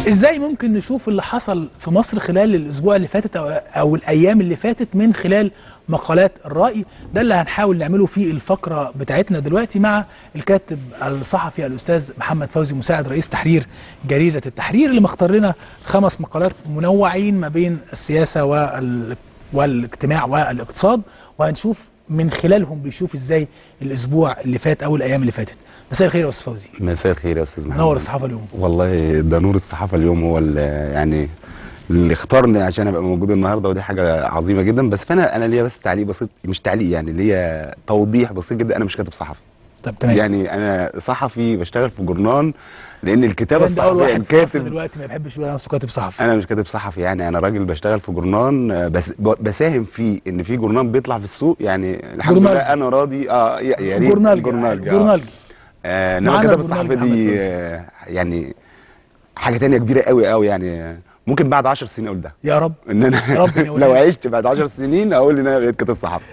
ازاي ممكن نشوف اللي حصل في مصر خلال الاسبوع اللي فاتت او, أو الايام اللي فاتت من خلال مقالات الرأي ده اللي هنحاول نعمله في الفقرة بتاعتنا دلوقتي مع الكاتب الصحفي الأستاذ محمد فوزي مساعد رئيس تحرير جريدة التحرير اللي مختار لنا خمس مقالات منوعين ما بين السياسة وال... والاجتماع والاقتصاد وهنشوف من خلالهم بيشوف ازاي الاسبوع اللي فات او الايام اللي فاتت مساء الخير يا استاذ فوزي مساء الخير يا استاذ محمد نور الصحافه اليوم والله ده نور الصحافه اليوم هو اللي يعني اللي اختارني عشان ابقى موجود النهارده ودي حاجه عظيمه جدا بس فانا انا ليا بس تعليق بسيط مش تعليق يعني ليا توضيح بسيط جدا انا مش كاتب صحفي طب تمام يعني انا صحفي بشتغل في جورنان لان الكتابه ده اول الصحفيه واحد في مصر الكاتب دلوقتي ما بيحبش يقول انا نفسه كاتب صحفي انا مش كاتب صحفي يعني انا راجل بشتغل في جورنان آه، بس ب- بساهم في ان في جورنان بيطلع في السوق يعني الحمد جورنال. لله انا راضي اه يا يا ريت جورنال جورنال جورنال آه انما معانا الكتابه الجورنال الصحفيه محمد دي فوزي. آه يعني حاجه تانية كبيره قوي قوي يعني آه، ممكن بعد 10 سنين اقول ده يا رب ان انا ربنا يوليك. لو عشت بعد 10 سنين اقول ان انا بقيت كاتب صحفي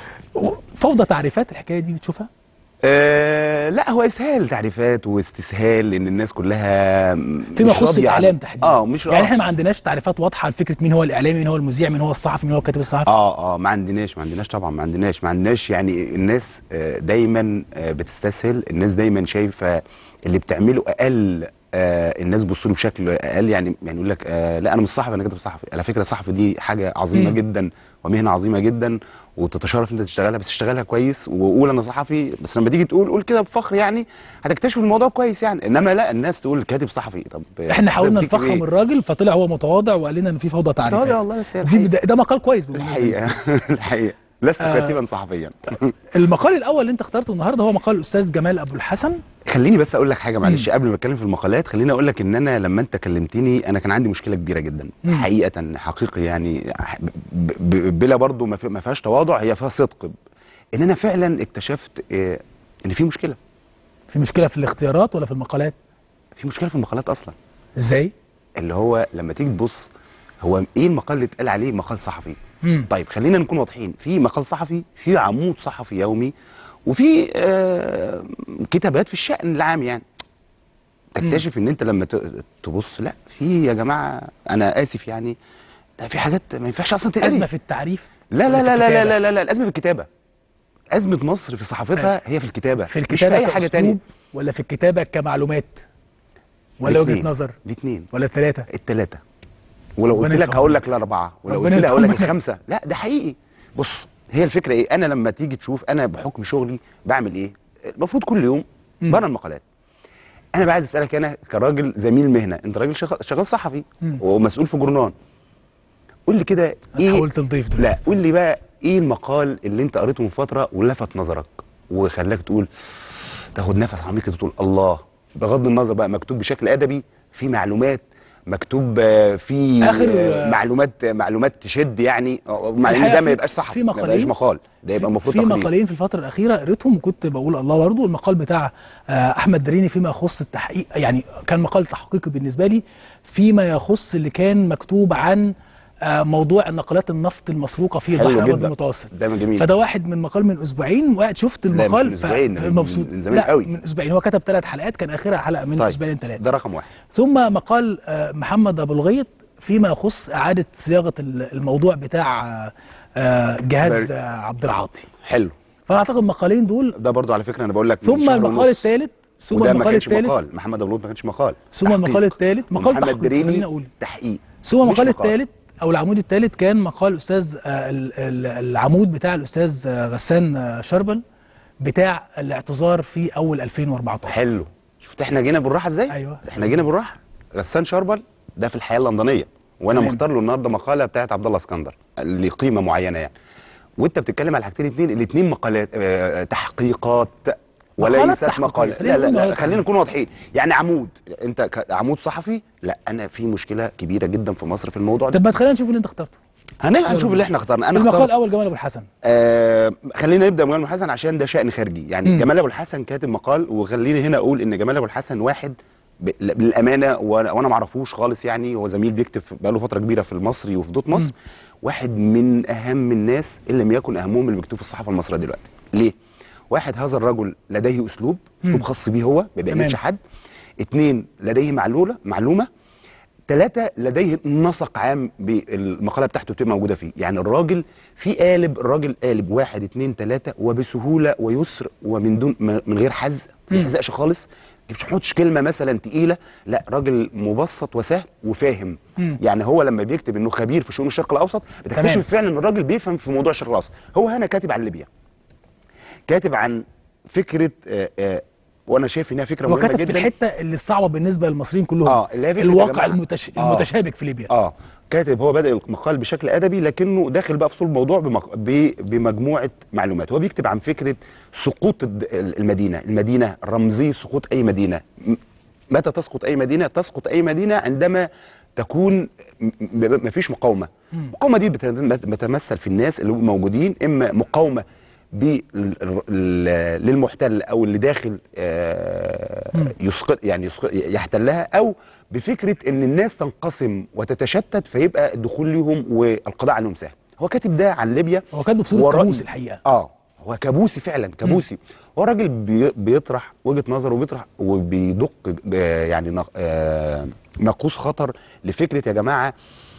فوضى تعريفات الحكايه دي بتشوفها آه لا هو اسهال تعريفات واستسهال ان الناس كلها فيما مش يخص راضية عن- الاعلام تحديدا اه مش يعني راضية. احنا ما عندناش تعريفات واضحه لفكره مين هو الاعلامي مين هو المذيع مين هو الصحفي مين هو الكاتب الصحفي اه اه ما عندناش ما عندناش طبعا ما عندناش ما عندناش يعني الناس آه، دايما آه، بتستسهل الناس دايما شايفه اللي بتعمله اقل آه الناس بصوا له بشكل اقل يعني يعني يقول لك آه لا انا مش صحفي انا كاتب صحفي على فكره صحفي دي حاجه عظيمه مم. جدا ومهنه عظيمه جدا وتتشرف انت تشتغلها بس اشتغلها كويس وقول انا صحفي بس لما تيجي تقول قول كده بفخر يعني هتكتشف الموضوع كويس يعني انما لا الناس تقول كاتب صحفي طب احنا حاولنا ده بتكتب نفخم إيه؟ الراجل فطلع هو متواضع وقال لنا ان في فوضى متواضع تعريفات والله بس هي دي الحقيقة. بدا- ده مقال كويس بالمناسبة. الحقيقه الحقيقه لست آه. كاتبا صحفيا المقال الاول اللي انت اخترته النهارده هو مقال الاستاذ جمال ابو الحسن خليني بس اقول لك حاجه معلش قبل ما اتكلم في المقالات خليني اقول لك ان انا لما انت كلمتني انا كان عندي مشكله كبيره جدا مم. حقيقه حقيقي يعني ب- ب- بلا برضو ما في- ما فيهاش تواضع هي فيها صدق ان انا فعلا اكتشفت آه، ان في مشكله في مشكله في الاختيارات ولا في المقالات في مشكله في المقالات اصلا ازاي اللي هو لما تيجي تبص هو ايه المقال اللي اتقال عليه مقال صحفي مم. طيب خلينا نكون واضحين في مقال صحفي في عمود صحفي يومي وفي آه كتابات في الشأن العام يعني تكتشف ان انت لما ت- تبص لا في يا جماعه انا اسف يعني لا في حاجات ما ينفعش اصلا ازمه تتقال في التعريف لا ولا لا في لا لا لا الكتابة؟ لا لا لا الازمه في الكتابه ازمه مصر في صحافتها هي في الكتابه في مش في الكتابه اي حاجه تانية كأسلوب ولا في الكتابه كمعلومات ولا وجهه الاتنين. نظر الاثنين ولا الثلاثه الثلاثه ولو ربنا قلت لك يطمنك. هقول لك الاربعه ولو ربنا قلت لك هقول لك يطمنك. الخمسه لا ده حقيقي بص هي الفكره ايه انا لما تيجي تشوف انا بحكم شغلي بعمل ايه المفروض كل يوم مم. بره المقالات انا بقى عايز اسالك انا كراجل زميل مهنه انت راجل شغال, شغال صحفي مم. ومسؤول في جورنان قول لي كده انا ايه حاولت نضيف دلوقتي لا قول لي بقى ايه المقال اللي انت قريته من فتره ولفت نظرك وخلاك تقول تاخد نفس عميق كده تقول الله بغض النظر بقى مكتوب بشكل ادبي في معلومات مكتوب آه، في آخر، آه، آه، معلومات معلومات تشد يعني آه، مع ان الحقيقة ده ما في- يبقاش صحفي في ما يبقاش مقالين- مقال ده يبقى المفروض في تقرير مقالين في الفتره الاخيره قريتهم وكنت بقول الله برضه المقال بتاع آه، احمد دريني فيما يخص التحقيق يعني كان مقال تحقيقي بالنسبه لي فيما يخص اللي كان مكتوب عن آه، موضوع نقلات النفط المسروقه في حلو البحر الابيض جدا. المتوسط ده من جميل فده واحد من مقال من اسبوعين وقاعد شفت مش المقال من أسبوعين، ف- من- مبسوط من زمان لا قوي. من اسبوعين هو كتب ثلاث حلقات كان اخرها حلقه من طيب اسبوعين ثلاثه ده رقم واحد ثم مقال آه، محمد ابو الغيط فيما يخص اعاده صياغه ال- الموضوع بتاع آه، آه، جهاز بر- آه، عبد العاطي حلو فانا اعتقد المقالين دول ده برضو على فكره انا بقول لك من ثم شهر المقال ونص. الثالث ثم وده ما المقال كانش الثالث مقال محمد ابو الغيط ما كانش مقال ثم تحقيق. المقال الثالث مقال محمد تحقيق خليني دريني اقول تحقيق ثم مش المقال مقال. الثالث او العمود الثالث كان مقال الاستاذ آه، ال- ال- العمود بتاع الاستاذ آه، غسان آه، شربل بتاع الاعتذار في اول 2014 حلو شفت احنا جينا بالراحه ازاي أيوة. احنا جينا بالراحه غسان شربل ده في الحياه اللندنيه وانا تمام. مختار له النهارده مقاله بتاعت عبد الله اسكندر لقيمه معينه يعني وانت بتتكلم على حاجتين اتنين الاتنين مقالات آه تحقيقات مقالات وليست تحقيقية. مقاله خلينا لا لا نقول لا مقالات خلينا نكون واضحين يعني عمود انت كعمود صحفي لا انا في مشكله كبيره جدا في مصر في الموضوع ده طب ما تخلينا نشوف اللي انت اخترته هن- هنشوف اللي احنا اخترنا انا المقال اخترت الاول جمال ابو الحسن آه خلينا نبدا بجمال ابو الحسن عشان ده شان خارجي يعني مم. جمال ابو الحسن كاتب مقال وخليني هنا اقول ان جمال ابو الحسن واحد ب- بالامانه وانا وأنا ما اعرفوش خالص يعني هو زميل بيكتب بقاله فتره كبيره في المصري وفي دوت مصر واحد من اهم الناس ان لم يكن اهمهم اللي بيكتبوا في الصحافه المصريه دلوقتي ليه واحد هذا الرجل لديه اسلوب اسلوب مم. خاص بيه هو ما بيعملش تمام. حد اتنين لديه معلوله معلومه ثلاثة لديه نسق عام بالمقالة بتاعته بتبقى موجودة فيه يعني الراجل في قالب الراجل قالب واحد اتنين تلاتة وبسهولة ويسر ومن دون ما- من غير حزق ما يحزقش خالص مش بيحطش كلمة مثلا تقيلة لا راجل مبسط وسهل وفاهم مم. يعني هو لما بيكتب انه خبير في شؤون الشرق الاوسط تمام. بتكتشف فعلا ان الراجل بيفهم في موضوع الشرق الاوسط هو هنا كاتب عن ليبيا كاتب عن فكرة آه آه وانا شايف انها فكرة هو مهمة كتب في جدا الحته اللي صعبه بالنسبه للمصريين كلهم اه اللي هي فكرة يا الواقع جماعة. المتش... آه. المتشابك في ليبيا اه كاتب هو بدأ المقال بشكل ادبي لكنه داخل بقى في صلب الموضوع بمق... ب... بمجموعه معلومات هو بيكتب عن فكره سقوط الد- المدينه المدينه رمزي سقوط اي مدينه م- متى تسقط اي مدينه تسقط اي مدينه عندما تكون ما فيش مقاومه المقاومه دي بت- بتمثل في الناس اللي هم موجودين اما مقاومه بال- ال- للمحتل او اللي داخل آه، يسقط يعني يسقط يحتلها او بفكره ان الناس تنقسم وتتشتت فيبقى الدخول ليهم والقضاء عليهم سهل هو كاتب ده عن ليبيا هو كاتبه في صوره ورأي- كابوس الحقيقه اه هو كابوسي فعلا كابوسي هو راجل بي بيطرح وجهه نظر وبيطرح وبيدق آه، يعني نق- آه، ناقوس خطر لفكره يا جماعه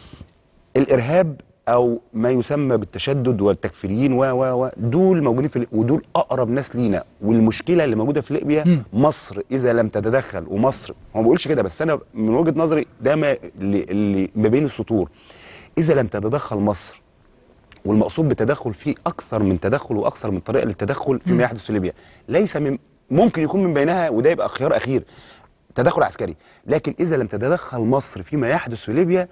الارهاب او ما يسمى بالتشدد والتكفيريين و و و دول موجودين في ودول اقرب ناس لينا والمشكله اللي موجوده في ليبيا مم. مصر اذا لم تتدخل ومصر هو ما بيقولش كده بس انا من وجهه نظري ده ما اللي, اللي ما بين السطور اذا لم تتدخل مصر والمقصود بالتدخل فيه اكثر من تدخل واكثر من طريقه للتدخل فيما يحدث في ليبيا ليس من ممكن يكون من بينها وده يبقى خيار اخير تدخل عسكري لكن اذا لم تتدخل مصر فيما يحدث في ليبيا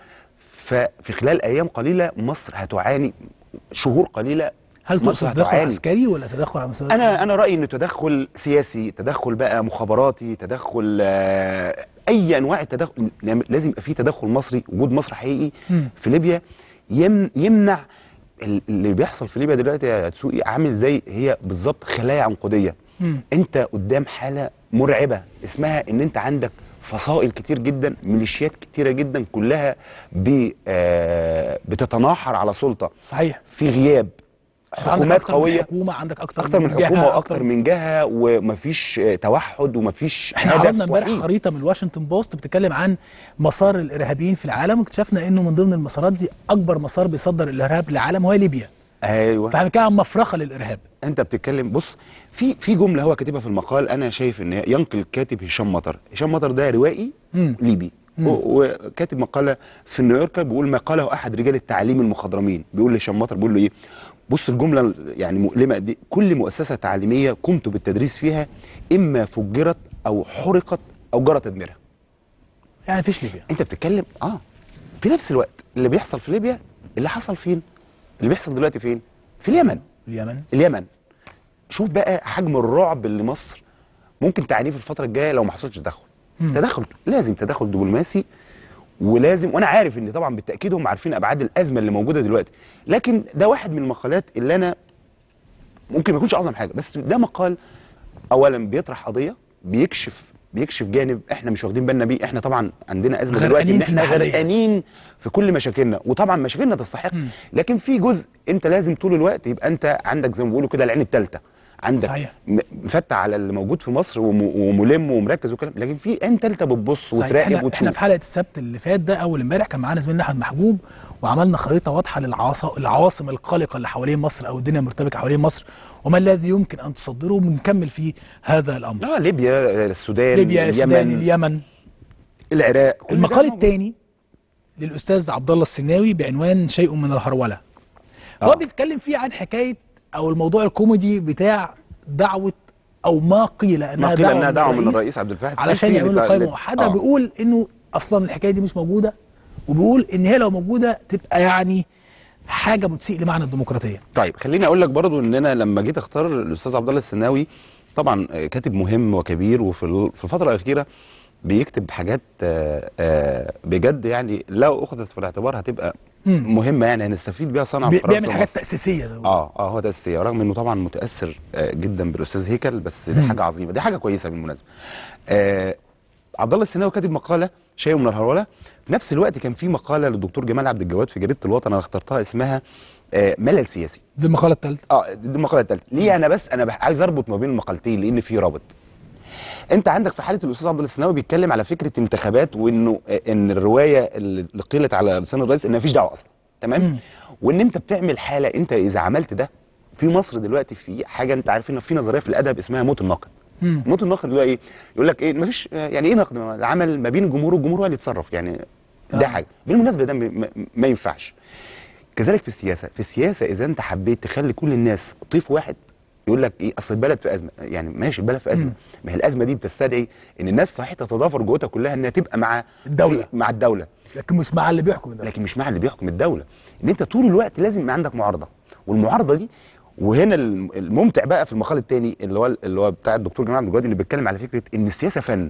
ففي خلال ايام قليله مصر هتعاني شهور قليله هل مصر تقصد تدخل هتعاني. عسكري ولا تدخل على مستوى انا انا رايي انه تدخل سياسي تدخل بقى مخابراتي تدخل آه، اي انواع التدخل لازم يبقى في تدخل مصري وجود مصر حقيقي مم. في ليبيا يم يمنع ال- اللي بيحصل في ليبيا دلوقتي يا تسوقي عامل زي هي بالظبط خلايا عنقوديه مم. انت قدام حاله مرعبه اسمها ان انت عندك فصائل كتير جدا ميليشيات كتيره جدا كلها ب- آه، بتتناحر على سلطه صحيح في غياب أنت عندك حكومات أكتر من قويه حكومه عندك اكتر, اكتر من جهة، حكومه واكتر من جهه ومفيش آه، توحد ومفيش احنا هدف عرضنا امبارح وحيد. خريطه من الواشنطن بوست بتتكلم عن مسار الارهابيين في العالم واكتشفنا انه من ضمن المسارات دي اكبر مسار بيصدر الارهاب للعالم هو ليبيا ايوه فاحنا بنتكلم عن مفرخه للارهاب انت بتتكلم بص في في جمله هو كاتبها في المقال انا شايف ان هي ينقل الكاتب هشام مطر هشام مطر ده روائي مم. ليبي مم. و- وكاتب مقاله في نيويوركر بيقول ما قاله احد رجال التعليم المخضرمين بيقول لهشام مطر بيقول له ايه بص الجمله ال- يعني مؤلمه قد إيه. كل مؤسسه تعليميه قمت بالتدريس فيها اما فجرت او حرقت او جرى تدميرها يعني مفيش ليبيا انت بتتكلم اه في نفس الوقت اللي بيحصل في ليبيا اللي حصل فين اللي بيحصل دلوقتي فين في اليمن اليمن اليمن شوف بقى حجم الرعب اللي مصر ممكن تعانيه في الفتره الجايه لو ما حصلش تدخل مم. تدخل لازم تدخل دبلوماسي ولازم وانا عارف ان طبعا بالتاكيد هم عارفين ابعاد الازمه اللي موجوده دلوقتي لكن ده واحد من المقالات اللي انا ممكن ما يكونش اعظم حاجه بس ده مقال اولا بيطرح قضيه بيكشف بيكشف جانب احنا مش واخدين بالنا بيه احنا طبعا عندنا ازمه دلوقتي غرقانين ان في احنا المحلية. غرقانين في كل مشاكلنا وطبعا مشاكلنا تستحق مم. لكن في جزء انت لازم طول الوقت يبقى انت عندك زي ما بيقولوا كده العين الثالثه عندك صحيح. م- مفتح على اللي موجود في مصر وم- وملم ومركز وكلام لكن في عين ثالثه بتبص صحيح. وتراقب احنا, احنا وتشوف في حلقه السبت اللي فات ده اول امبارح كان معانا زميلنا احمد محجوب وعملنا خريطه واضحه للعواصم العواصم القلقه اللي حوالين مصر او الدنيا المرتبكه حوالين مصر وما الذي يمكن ان تصدره وبنكمل فيه هذا الامر اه ليبيا آه، السودان ليبيا السودان اليمن اليمن العراق كل ده المقال موجود. الثاني للاستاذ عبد الله السناوي بعنوان شيء من الهروله هو آه. بيتكلم فيه عن حكايه او الموضوع الكوميدي بتاع دعوه او ما قيل انها ما قيل انها دعوه من الرئيس عبد الفتاح علشان السيسي يعملوا لت- قائمه لت- موحده آه. بيقول انه اصلا الحكايه دي مش موجوده وبيقول ان هي لو موجوده تبقى يعني حاجه بتسيء لمعنى الديمقراطيه طيب خليني اقول لك برضو ان انا لما جيت اختار الاستاذ عبد الله السناوي طبعا آه، كاتب مهم وكبير وفي ال- في الفتره الاخيره بيكتب حاجات آه، آه، بجد يعني لو اخذت في الاعتبار هتبقى مم. مهمه يعني هنستفيد بيها صنع بي- القرار بيعمل في حاجات مصر. تاسيسيه ده اه اه هو ده السياسي رغم انه طبعا متاثر آه، جدا بالاستاذ هيكل بس دي مم. حاجه عظيمه دي حاجه كويسه بالمناسبه آه عبد الله السناوي كاتب مقاله شيء من الهروله في نفس الوقت كان في مقاله للدكتور جمال عبد الجواد في جريده الوطن انا اخترتها اسمها آه ملل سياسي دي المقاله الثالثه اه دي المقاله الثالثه ليه انا بس انا بح- عايز اربط ما بين المقالتين لان في رابط انت عندك في حاله الاستاذ عبد الله السناوي بيتكلم على فكره انتخابات وانه ان الروايه اللي قيلت على لسان الرئيس ان مفيش دعوه اصلا تمام مم. وان انت بتعمل حاله انت اذا عملت ده في مصر دلوقتي في حاجه انت عارف ان في نظريه في الادب اسمها موت الناقد مم. موت الناقد اللي هو ايه يقول لك ايه مفيش يعني ايه نقد العمل ما بين الجمهور والجمهور هو اللي يتصرف يعني ده آه. حاجه بالمناسبه ده ما, ما ينفعش كذلك في السياسه في السياسه اذا انت حبيت تخلي كل الناس طيف واحد يقول لك ايه اصل البلد في ازمه يعني ماشي البلد في ازمه مم. ما هي الازمه دي بتستدعي ان الناس صحيح تتضافر جهودها كلها انها تبقى مع الدولة. في- مع الدوله لكن مش مع اللي بيحكم ده لكن مش مع اللي بيحكم الدوله ان انت طول الوقت لازم يبقى عندك معارضه والمعارضه دي وهنا الم- الممتع بقى في المقال الثاني اللي هو اللي هو بتاع الدكتور جمال عبد الجواد اللي بيتكلم على فكره ان السياسه فن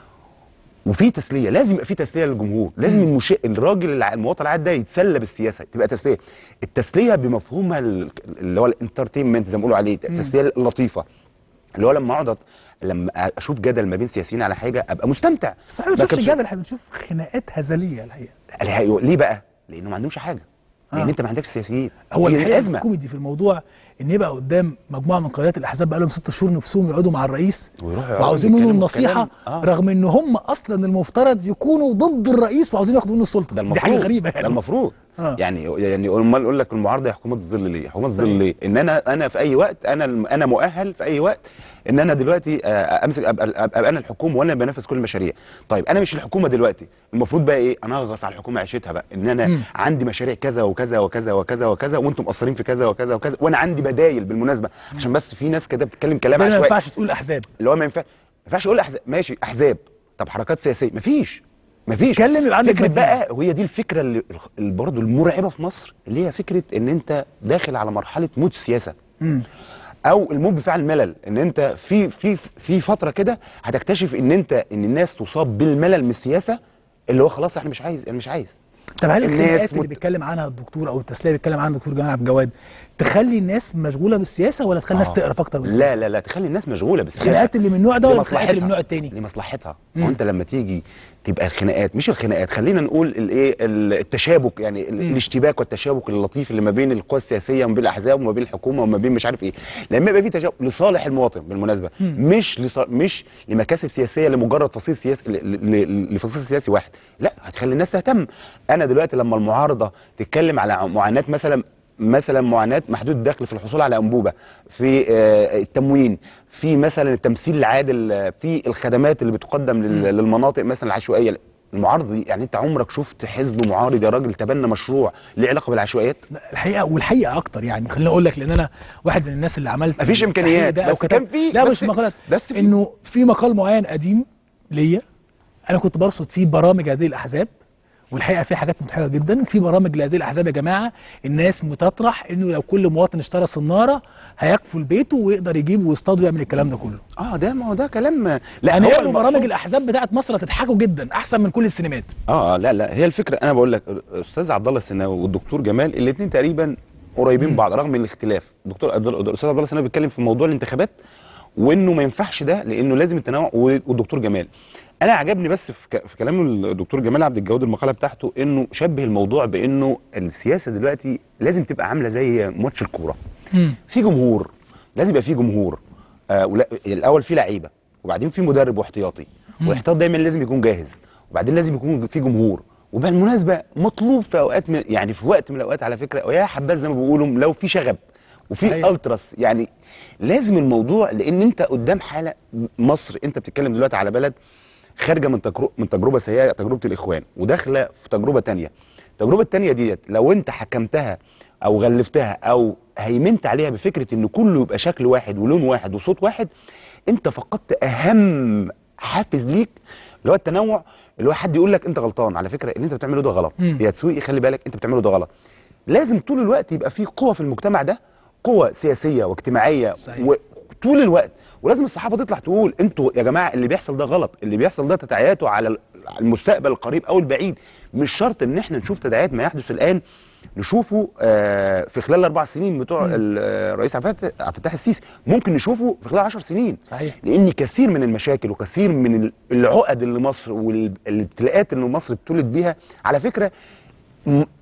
وفي تسليه لازم يبقى في تسليه للجمهور لازم المش... الراجل الع- المواطن العادي ده يتسلى بالسياسه تبقى تسليه التسليه بمفهومها ال- اللي هو الانترتينمنت زي ما بيقولوا عليه التسليه اللطيفه اللي هو لما اقعد أت- لما اشوف جدل ما بين سياسيين على حاجه ابقى مستمتع بس احنا ما ما بنشوفش كانش- جدل احنا بنشوف خناقات هزليه الحقيقه الحقيقة- ليه بقى؟ لانه ما عندهمش حاجه لان آه. انت ما عندكش سياسيين هو هي الحقيقه الازمه الكوميدي في الموضوع ان يبقى قدام مجموعه من قيادات الاحزاب بقى لهم ست شهور نفسهم يقعدوا مع الرئيس ويروحوا يقعدوا وعاوزين منه يتكلموا النصيحه كلام. آه. رغم ان هم اصلا المفترض يكونوا ضد الرئيس وعاوزين ياخدوا منه السلطه ده دي المفروض حاجه غريبه ده يعني المفروض آه. يعني يعني امال يقول لك المعارضه هي حكومه الظل ليه؟ حكومه الظل صحيح. ليه؟ ان انا انا في اي وقت انا انا مؤهل في اي وقت ان انا دلوقتي آه، امسك ابقى, أبقى, أبقى انا الحكومه وانا بنفذ كل المشاريع. طيب انا مش الحكومه دلوقتي المفروض بقى ايه؟ انغص على الحكومه عيشتها بقى ان انا مم. عندي مشاريع كذا وكذا وكذا وكذا وكذا وانتم مقصرين في كذا وكذا وكذا وانا عندي بدايل بالمناسبه عشان بس في ناس كده بتتكلم كلام ده ما عشوائي ينفعش تقول احزاب اللي هو ما ينفع ما ينفعش اقول احزاب ماشي احزاب طب حركات سياسيه مفيش مفيش اتكلم يبقى عندك فكره بديل. بقى وهي دي الفكره اللي اللي برضه المرعبه في مصر اللي هي فكره ان انت داخل على مرحله موت السياسه مم. او الموت بفعل الملل ان انت في في في فتره كده هتكتشف ان انت ان الناس تصاب بالملل من السياسه اللي هو خلاص احنا مش عايز انا مش عايز طب هل الناس الخناقات اللي مت- بيتكلم عنها الدكتور او التسليه اللي بيتكلم عنها الدكتور جمال عبد الجواد تخلي الناس مشغوله بالسياسه ولا تخلي الناس آه. تقرف اكتر بالسياسه؟ لا لا لا تخلي الناس مشغوله بالسياسه الخناقات اللي من النوع ده ولا الخناقات اللي من لمصلحتها. النوع التاني؟ لمصلحتها مم. ما هو انت لما تيجي تبقى الخناقات مش الخناقات خلينا نقول الايه ال- التشابك يعني ال- مم. الاشتباك والتشابك اللطيف اللي ما بين القوى السياسيه وما بين الاحزاب وما بين الحكومه وما بين مش عارف ايه لما يبقى في تشابك لصالح المواطن بالمناسبه مم. مش لص... مش لمكاسب سياسيه لمجرد فصيل سياسي ل... ل... لفصيل سياسي واحد لا هتخلي الناس تهتم انا دلوقتي لما المعارضه تتكلم على معاناه مثلا مثلا معاناه محدود الدخل في الحصول على انبوبه في آه، التموين في مثلا التمثيل العادل آه، في الخدمات اللي بتقدم لل- للمناطق مثلا العشوائيه المعارضه دي يعني انت عمرك شفت حزب معارض يا راجل تبنى مشروع ليه علاقه بالعشوائيات لا، الحقيقه والحقيقه اكتر يعني خليني اقول لك لان انا واحد من الناس اللي عملت مفيش التحقيق إمكانيات، ده أو بس كتبت- كان في- لا بس- مش مقالات بس في- انه في مقال معين قديم ليا انا كنت برصد فيه برامج هذه الاحزاب والحقيقه في حاجات مضحكه جدا في برامج لهذه الاحزاب يا جماعه الناس بتطرح انه لو كل مواطن اشترى صناره هيكفل بيته ويقدر يجيب ويصطاد ويعمل الكلام ده كله اه ده ما هو ده كلام لا يعني هو اقروا برامج المقصود- الاحزاب بتاعت مصر هتضحكوا جدا احسن من كل السينمات اه آه، لا لا هي الفكره انا بقول لك الاستاذ عبد الله السناوي والدكتور جمال الاثنين تقريبا قريبين بعض رغم الاختلاف الدكتور عبد- الاستاذ عبد الله السناوي بيتكلم في موضوع الانتخابات وانه ما ينفعش ده لانه لازم التنوع و- والدكتور جمال انا عجبني بس في, ك- في كلام الدكتور جمال عبد الجواد المقاله بتاعته انه شبه الموضوع بانه السياسه دلوقتي لازم تبقى عامله زي ماتش الكوره في جمهور لازم يبقى في جمهور آه ولا الاول في لعيبه وبعدين في مدرب واحتياطي والاحتياط دايما لازم يكون جاهز وبعدين لازم يكون في جمهور وبالمناسبه مطلوب في اوقات من يعني في وقت من الاوقات على فكره ويا حبذا زي ما بيقولوا لو في شغب وفي أيوة. التراس يعني لازم الموضوع لان انت قدام حاله مصر انت بتتكلم دلوقتي على بلد خارجه من تجربه من تجربه سيئه تجربه الاخوان وداخله في تجربه تانية التجربه التانية ديت لو انت حكمتها او غلفتها او هيمنت عليها بفكره ان كله يبقى شكل واحد ولون واحد وصوت واحد انت فقدت اهم حافز ليك اللي هو التنوع اللي هو حد يقول لك انت غلطان على فكره اللي انت بتعمله ده غلط مم. يا تسويقي خلي بالك انت بتعمله ده غلط لازم طول الوقت يبقى في قوه في المجتمع ده قوه سياسيه واجتماعيه صحيح. وطول الوقت ولازم الصحافه تطلع تقول انتوا يا جماعه اللي بيحصل ده غلط اللي بيحصل ده تداعياته على ال- على المستقبل القريب او البعيد مش شرط ان احنا نشوف تداعيات ما يحدث الان نشوفه آه، في خلال الاربع سنين بتوع مم. ال- آه، الرئيس عبد الفتاح- عبد الفتاح السيسي ممكن نشوفه في خلال 10 سنين صحيح لان كثير من المشاكل وكثير من ال- العقد اللي مصر والابتلاءات اللي مصر بتولد بيها على فكره م-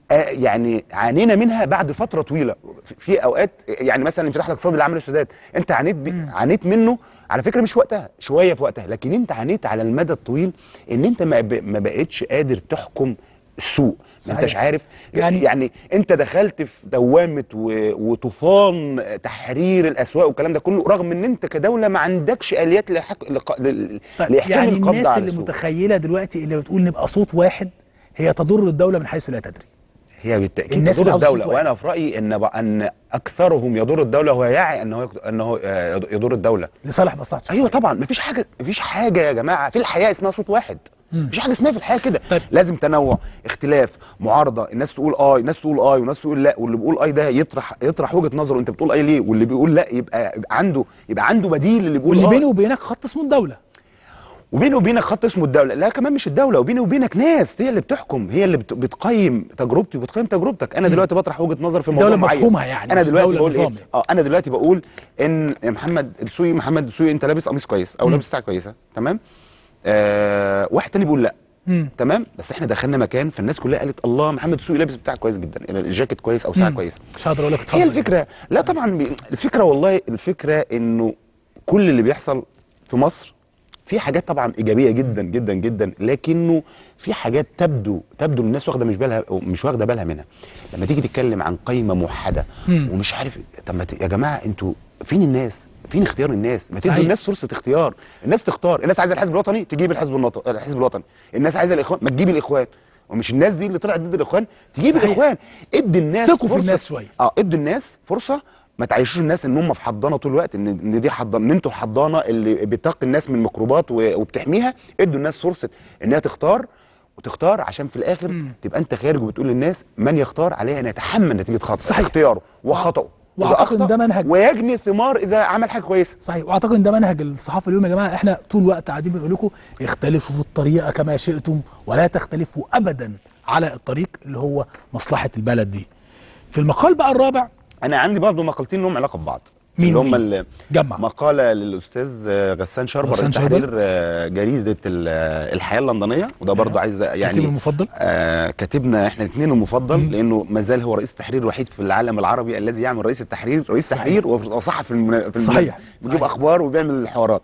آه، يعني عانينا منها بعد فتره طويله في- في اوقات يعني مثلا الانفتاح الاقتصادي اللي عمله السادات انت عانيت بي عانيت منه على فكره مش في وقتها شويه في وقتها لكن انت عانيت على المدى الطويل ان انت ما, ب... ما بقتش قادر تحكم السوق ما صحيح. انتش عارف يعني- يعني يعني انت دخلت في دوامه و... وطوفان تحرير الاسواق والكلام ده كله رغم ان انت كدوله ما عندكش اليات لحك... لق... ل... طيب لاحكام يعني القبض الناس على اللي السوق متخيله دلوقتي اللي بتقول نبقى صوت واحد هي تضر الدوله من حيث لا تدري هي بالتاكيد الناس يضر اللي عاوزة الدوله صوت واحد. وانا في رايي ان ب... ان اكثرهم يضر الدوله وهو يعي انه يك- انه آه، يضر الدوله لصالح مصلحه ايوه شخصية. طبعا مفيش حاجه مفيش حاجه يا جماعه في الحياه اسمها صوت واحد مم. مفيش حاجه اسمها في الحياه كده طيب. لازم تنوع اختلاف معارضه الناس تقول اه الناس تقول اه والناس تقول لا واللي بيقول اي ده يطرح يطرح وجهه نظره انت بتقول اي ليه واللي بيقول لا يبقى, يبقى عنده يبقى عنده بديل اللي بيقول واللي آه. بينه وبينك خط اسمه الدوله وبيني وبينك خط اسمه الدوله لا كمان مش الدوله وبيني وبينك ناس هي اللي بتحكم هي اللي بت- بتقيم تجربتي وبتقيم تجربتك انا دلوقتي بطرح وجهه نظر في موضوع الدولة معين مفهومها يعني، انا مش دلوقتي دولة بقول ايه نظام يعني. اه انا دلوقتي بقول ان يا محمد السوقي محمد السوقي انت لابس قميص كويس او مم. لابس ساعه كويسه تمام آه واحد تاني بيقول لا مم. تمام بس احنا دخلنا مكان فالناس كلها قالت الله محمد السوقي لابس بتاع كويس جدا الجاكيت كويس او ساعه مم. كويسه مش هقدر اقول لك اتفضل هي الفكره لا طبعا بي- الفكره والله الفكره انه كل اللي بيحصل في مصر في حاجات طبعا ايجابيه جدا جدا جدا لكنه في حاجات تبدو تبدو الناس واخده مش بالها مش واخده بالها منها لما تيجي تتكلم عن قائمه موحده مم. ومش عارف طب ما ت- يا جماعه انتوا فين الناس فين اختيار الناس ما تدوا صحيح. الناس فرصه اختيار الناس تختار الناس عايزه الحزب الوطني تجيب الحزب النط... الحزب الوطني الناس عايزه الاخوان ما تجيب الاخوان ومش الناس دي اللي طلعت ضد الاخوان تجيب صحيح. الاخوان ادي الناس ثقوا في فرصة. الناس شوية. اه ادوا الناس فرصه ما تعيشوش الناس ان هم في حضانه طول الوقت ان ان دي حضانه ان انتوا الحضانه اللي بتقي الناس من الميكروبات و- وبتحميها ادوا الناس فرصه انها تختار وتختار عشان في الاخر مم. تبقى انت خارج وبتقول للناس من يختار عليه ان يتحمل نتيجه خطأ صحيح. اختياره وخطأه إذا وأعتقد إن أخطأ ده منهج. ويجني ثمار اذا عمل حاجه كويسه صحيح واعتقد ان ده منهج الصحافه اليوم يا جماعه احنا طول الوقت قاعدين بنقول لكم اختلفوا في الطريقه كما شئتم ولا تختلفوا ابدا على الطريق اللي هو مصلحه البلد دي في المقال بقى الرابع انا عندي برضه مقالتين لهم علاقه ببعض مين اللي هم ومين؟ ال- جمع مقاله للاستاذ آه، غسان شربر غسان رئيس شربر. تحرير آه، جريده ال- آه، الحياه اللندنيه وده برضه عايز كاتب يعني المفضل آه كاتبنا احنا الاثنين المفضل مم. لانه ما زال هو رئيس التحرير الوحيد في العالم العربي الذي يعمل رئيس التحرير رئيس صحيح. تحرير وصحفي في المنا... في صحيح. المناسبة. بيجيب صحيح. اخبار وبيعمل حوارات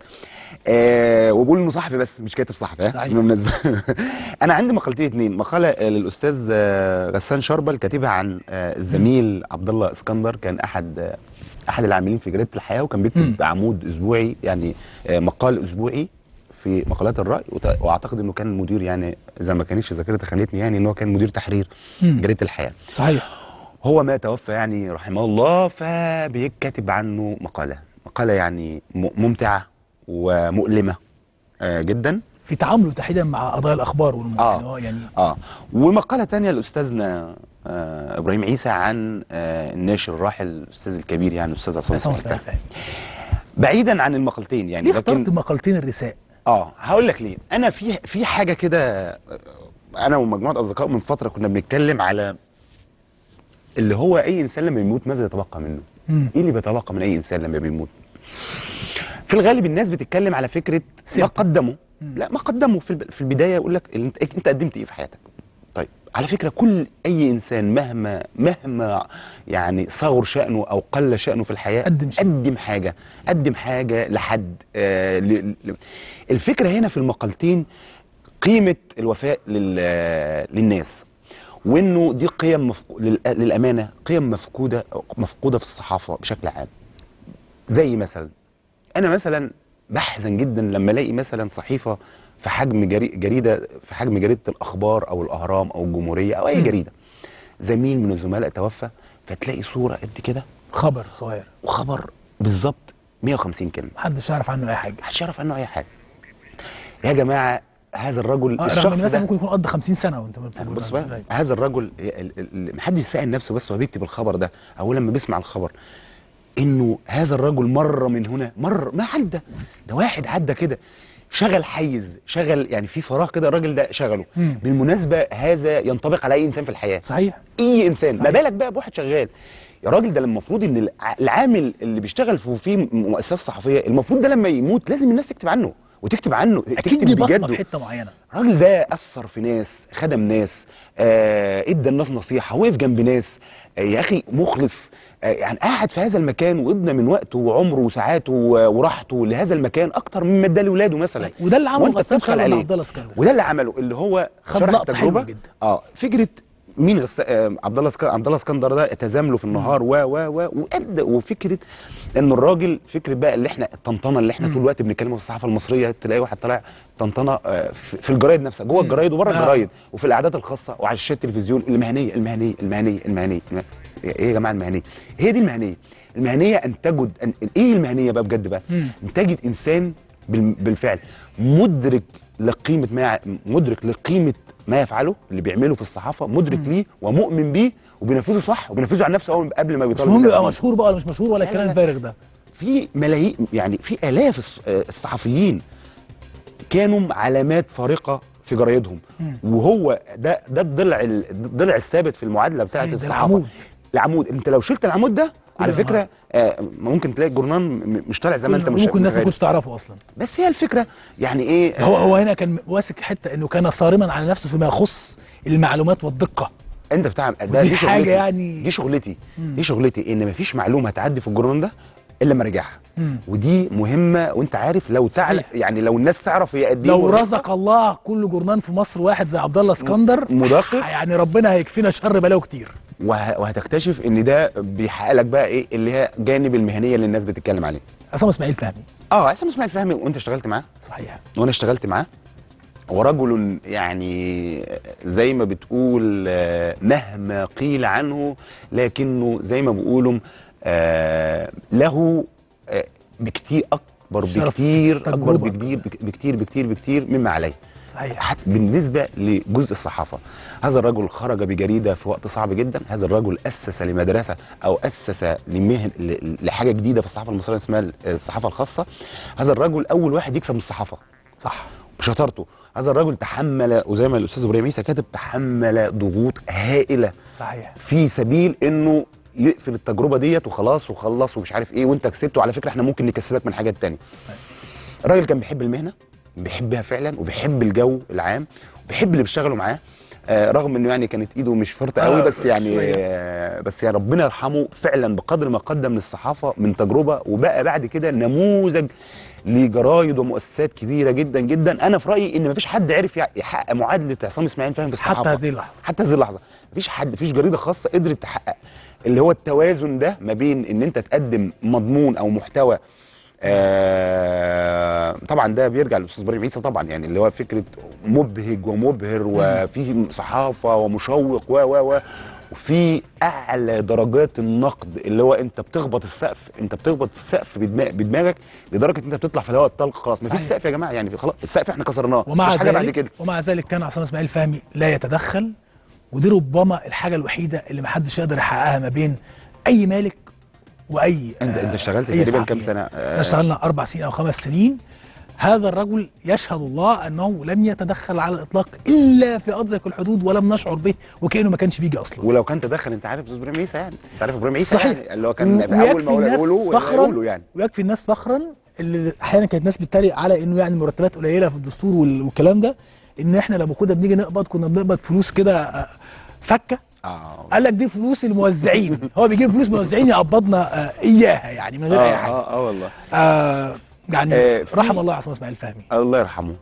آه وبقول انه صحفي بس مش كاتب صحفي ها صحيح. بالمناسبة. انا عندي مقالتين اثنين مقاله آه، للاستاذ آه، غسان شربل كاتبها عن آه، الزميل عبد الله اسكندر كان احد آه، احد العاملين في جريده الحياه وكان مم. بيكتب عمود اسبوعي يعني آه، مقال اسبوعي في مقالات الراي وت- واعتقد انه كان المدير يعني اذا ما كانتش ذاكرتي خانتني يعني ان هو كان مدير تحرير مم. جريده الحياه صحيح هو ما توفى يعني رحمه الله فبيكتب عنه مقاله مقاله يعني م- ممتعه ومؤلمه آه جدا في تعامله تحديدا مع قضايا الاخبار والم... آه. يعني هو يعني اه ومقاله تانية لاستاذنا آه ابراهيم عيسى عن آه الناشر الراحل الاستاذ الكبير يعني الاستاذ عصام عصام اسماعيل إسماعيل فهمي فهمي. بعيدا عن المقالتين يعني ليه اخترت لكن مقالتين الرساء اه هقول لك ليه انا في في حاجه كده آه، انا ومجموعه اصدقاء من فتره كنا بنتكلم على اللي هو اي انسان لما يموت ماذا يتبقى منه مم. ايه اللي بيتبقى من اي انسان لما بيموت في الغالب الناس بتتكلم على فكره ما سيرته. قدمه مم. لا ما قدمه في الب- في البدايه يقول لك انت انت قدمت ايه في حياتك طيب على فكره كل اي انسان مهما مهما يعني صغر شانه او قل شانه في الحياه قدم شيء. قدم حاجه قدم حاجه لحد آه ل... ل... الفكره هنا في المقالتين قيمه الوفاء لل... للناس وانه دي قيم مفقو... لل... للامانه قيم مفقوده مفقوده في الصحافه بشكل عام زي مثلا انا مثلا بحزن جدا لما الاقي مثلا صحيفه في حجم جري... جريده في حجم جريده الاخبار او الاهرام او الجمهوريه او اي مم. جريده زميل من الزملاء توفى فتلاقي صوره قد كده خبر صغير وخبر بالظبط 150 كلمه محدش يعرف عنه اي حاجه محدش يعرف عنه اي حاجه يا جماعه هذا الرجل آه، رغم الشخص ان مثلا ده ممكن يكون قضى 50 سنه وانت بتقول بص بقى هذا الرجل ال- ال- محدش سائل نفسه بس وهو بيكتب الخبر ده او لما بيسمع الخبر انه هذا الرجل مر من هنا مر ما عدى ده واحد عدى كده شغل حيز شغل يعني في فراغ كده الراجل ده شغله مم. بالمناسبه هذا ينطبق على اي انسان في الحياه صحيح اي انسان ما صحيح. بالك بقى بواحد شغال يا راجل ده المفروض ان الع- العامل اللي بيشتغل في في مؤسسه صحفيه المفروض ده لما يموت لازم الناس تكتب عنه وتكتب عنه اكيد تكتب ليه بصمه في بجد حته معينه الراجل ده اثر في ناس خدم ناس آه، ادى الناس نصيحه وقف جنب ناس آه، يا اخي مخلص آه، يعني قعد في هذا المكان وادى من وقته وعمره وساعاته و- وراحته لهذا المكان اكتر مما ادى لاولاده مثلا وده اللي عمله وانت غسان بتبخل خلع عليه عبد الله اسكندر وده اللي عمله اللي هو خد شرح لقطة حلوة التجربه جدا. اه فكره مين غس... آه عبد الله اسك... عبد الله اسكندر ده اتزامله في النهار و و و وادى وفكره ان الراجل فكره بقى اللي احنا الطنطنه اللي احنا طول الوقت بنتكلمها في الصحافه المصريه تلاقي واحد طالع طنطنه آه، في في الجرايد نفسها جوه الجرايد وبره آه. الجرايد وفي الاعداد الخاصه وعلى شاشات التلفزيون المهنيه المهنيه المهنيه المهنيه الم- ايه يا جماعه المهنيه هي دي المهنيه المهنيه ان تجد أن... ايه المهنيه بقى بجد بقى مم. ان تجد انسان بال... بالفعل مدرك لقيمه ما يع- مدرك لقيمه ما يفعله اللي بيعمله في الصحافه مدرك ليه ومؤمن بيه وبينفذه صح وبينفذه عن نفسه أول- قبل ما مش بيطالب مهم الناس يبقى بيه. مشهور بقى ولا مش مشهور ولا لا، الكلام لا. الفارغ ده في ملايين يعني في الاف الص- آه، الصحفيين كانوا علامات فارقه في جرايدهم مم. وهو ده ده الضلع ال- الضلع الثابت في المعادله بتاعه ده الصحافه العمود. العمود انت لو شلت العمود ده على كل فكره آه ممكن تلاقي الجورنال م- مش طالع زي ما انت مش ممكن الناس ما متخيل. كنتش تعرفه اصلا بس هي الفكره يعني ايه هو هو هنا كان ماسك حته انه كان صارما على نفسه فيما يخص المعلومات والدقه انت بتاع ده ودي دي حاجة شغلتي يعني- دي شغلتي مم. دي شغلتي ان مفيش معلومه هتعدي في الجورنال ده الا لما راجعها مم. ودي مهمه وانت عارف لو تعلم صحيح. يعني لو الناس تعرف هي قد ايه لو مرهقة، رزق الله كل جورنان في مصر واحد زي عبد الله اسكندر مدقق. يعني ربنا هيكفينا شر بلاوي كتير وه- وهتكتشف ان ده بيحقق لك بقى ايه اللي هي جانب المهنيه اللي الناس بتتكلم عليه عصام اسماعيل فهمي اه عصام اسماعيل فهمي وانت اشتغلت معاه صحيح وانا اشتغلت معاه ورجل يعني زي ما بتقول آه، مهما قيل عنه لكنه زي ما بيقولوا آه، له آه، بكتير اكبر شرف بكتير اكبر تجربة. بكتير بكتير بكتير بكتير مما عليه صحيح حتى بالنسبه لجزء الصحافه هذا الرجل خرج بجريده في وقت صعب جدا هذا الرجل اسس لمدرسه او اسس لمهن ل- لحاجه جديده في الصحافه المصريه اسمها الصحافه الخاصه هذا الرجل اول واحد يكسب من الصحافه صح بشطارته هذا الرجل تحمل وزي ما الاستاذ ابراهيم عيسى كاتب تحمل ضغوط هائله صحيح في سبيل انه يقفل التجربه ديت وخلاص وخلص ومش عارف ايه وانت كسبته وعلى فكره احنا ممكن نكسبك من حاجات تانية الراجل كان بيحب المهنه بيحبها فعلا وبيحب الجو العام وبيحب اللي بيشتغلوا معاه آه رغم انه يعني كانت ايده مش فرطه قوي آه، بس يعني شوية. آه بس يعني ربنا يرحمه فعلا بقدر ما قدم للصحافه من تجربه وبقى بعد كده نموذج لجرايد ومؤسسات كبيره جدا جدا انا في رايي ان مفيش حد عرف يع- يحقق معادله عصام اسماعيل فهمي في الصحافه حتى هذه اللحظه حتى هذه اللحظه مفيش حد مفيش جريده خاصه قدرت تحقق اللي هو التوازن ده ما بين ان انت تقدم مضمون او محتوى آه طبعا ده بيرجع للاستاذ ابراهيم عيسى طبعا يعني اللي هو فكره مبهج ومبهر وفيه صحافه ومشوق و و و وفي اعلى درجات النقد اللي هو انت بتخبط السقف انت بتخبط السقف بدماغ بدماغك لدرجه ان انت بتطلع في الهواء الطلق خلاص مفيش صحيح. سقف يا جماعه يعني في خلاص السقف احنا كسرناه ومع مفيش حاجه بعد ذلك كده ومع ذلك كان عصام اسماعيل فهمي لا يتدخل ودي ربما الحاجه الوحيده اللي محدش يقدر يحققها ما بين اي مالك واي انت آه، انت اشتغلت أي تقريبا كام صحفي. سنه احنا اشتغلنا اربع سنين او خمس سنين هذا الرجل يشهد الله انه لم يتدخل على الاطلاق الا في اضيق الحدود ولم نشعر به وكانه ما كانش بيجي اصلا ولو كان تدخل انت عارف استاذ ابراهيم عيسى يعني انت عارف ابراهيم عيسى صحيح. يعني اللي هو كان في ويكفي اول ما الناس يقولوا فخراً يقولوا يعني ويكفي الناس فخرا اللي احيانا كانت ناس بتتريق على انه يعني مرتبات قليله في الدستور وال- والكلام ده ان احنا لما كنا بنيجي نقبض كنا بنقبض فلوس كده آه، فكه اه قال لك دي فلوس الموزعين هو بيجيب فلوس موزعين يقبضنا آه اياها يعني من غير اي حاجه اه اه والله آه يعني آه، في- رحم الله عصام اسماعيل فهمي الله يرحمه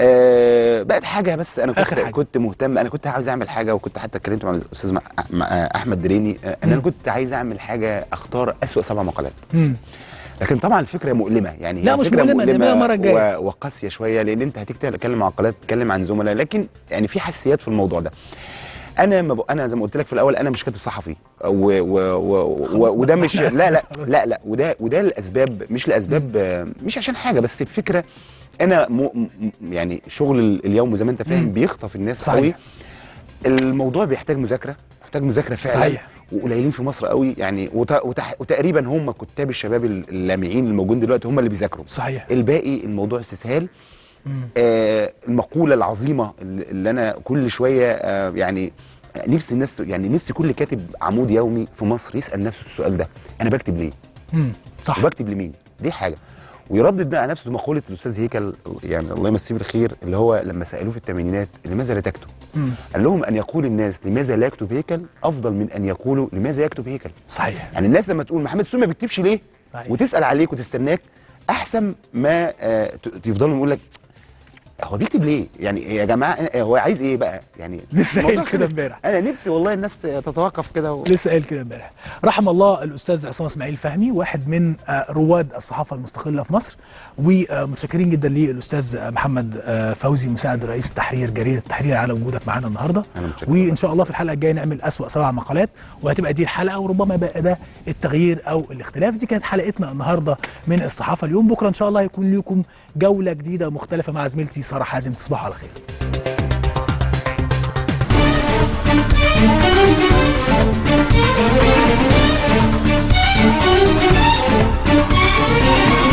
آه بقت حاجه بس انا كنت آخر حاجة. كنت مهتم انا كنت عاوز اعمل حاجه وكنت حتى اتكلمت مع الاستاذ مع مع احمد دريني آه ان انا مم. كنت عايز اعمل حاجه اختار اسوأ سبع مقالات مم. لكن طبعا الفكره مؤلمه يعني هي لا، مش فكرة مؤلمة، نعملها المرة الجاية. و- وقاسيه شويه لان انت هتيجي تتكلم عن مقالات تتكلم عن زملاء لكن يعني في حساسيات في الموضوع ده انا ما ب... انا زي ما قلت لك في الاول انا مش كاتب صحفي و... و... و... خلاص و... وده بقى. مش لا لا لا لا وده وده الاسباب مش لاسباب آه، مش عشان حاجه بس الفكره انا م... م... يعني شغل ال- اليوم زي ما انت فاهم مم. بيخطف الناس صحيح. قوي الموضوع بيحتاج مذاكره محتاج مذاكره فعلا صحيح. وقليلين في مصر قوي يعني وت... وتح... وتقريبا هم كتاب الشباب اللامعين الموجودين دلوقتي هم اللي بيذاكروا صحيح الباقي الموضوع استسهال مم. آه المقوله العظيمه اللي اللي انا كل شويه آه يعني نفسي الناس يعني نفسي كل كاتب عمود يومي في مصر يسال نفسه السؤال ده انا بكتب ليه مم. صح وبكتب لمين دي حاجه ويردد بقى نفسه مقوله الاستاذ هيكل يعني الله يمسيه بالخير اللي هو لما سالوه في الثمانينات لماذا لا تكتب؟ مم. قال لهم ان يقول الناس لماذا لا يكتب هيكل افضل من ان يقولوا لماذا يكتب هيكل صحيح يعني الناس لما تقول محمد سومه ما بيكتبش ليه صحيح. وتسال عليك وتستناك احسن ما آه ت- يفضلوا يقول لك هو بيكتب ليه يعني يا جماعه آه، هو عايز ايه بقى يعني لسه الموضوع قايل كده خلص. امبارح. انا نفسي والله الناس تتوقف كده و... لسه قايل كده امبارح رحم الله الاستاذ عصام اسماعيل فهمي واحد من آه، رواد الصحافه المستقله في مصر ومتشكرين جدا للاستاذ آه، محمد آه، فوزي مساعد رئيس تحرير جريده التحرير على وجودك معانا النهارده أنا متشكر. وان شاء الله في الحلقه الجايه نعمل اسوا سبع مقالات وهتبقى دي الحلقه وربما بقى ده التغيير او الاختلاف دي كانت حلقتنا النهارده من الصحافه اليوم بكره ان شاء الله هيكون لكم جوله جديده مختلفه مع زميلتي ساره حازم تصبحوا على خير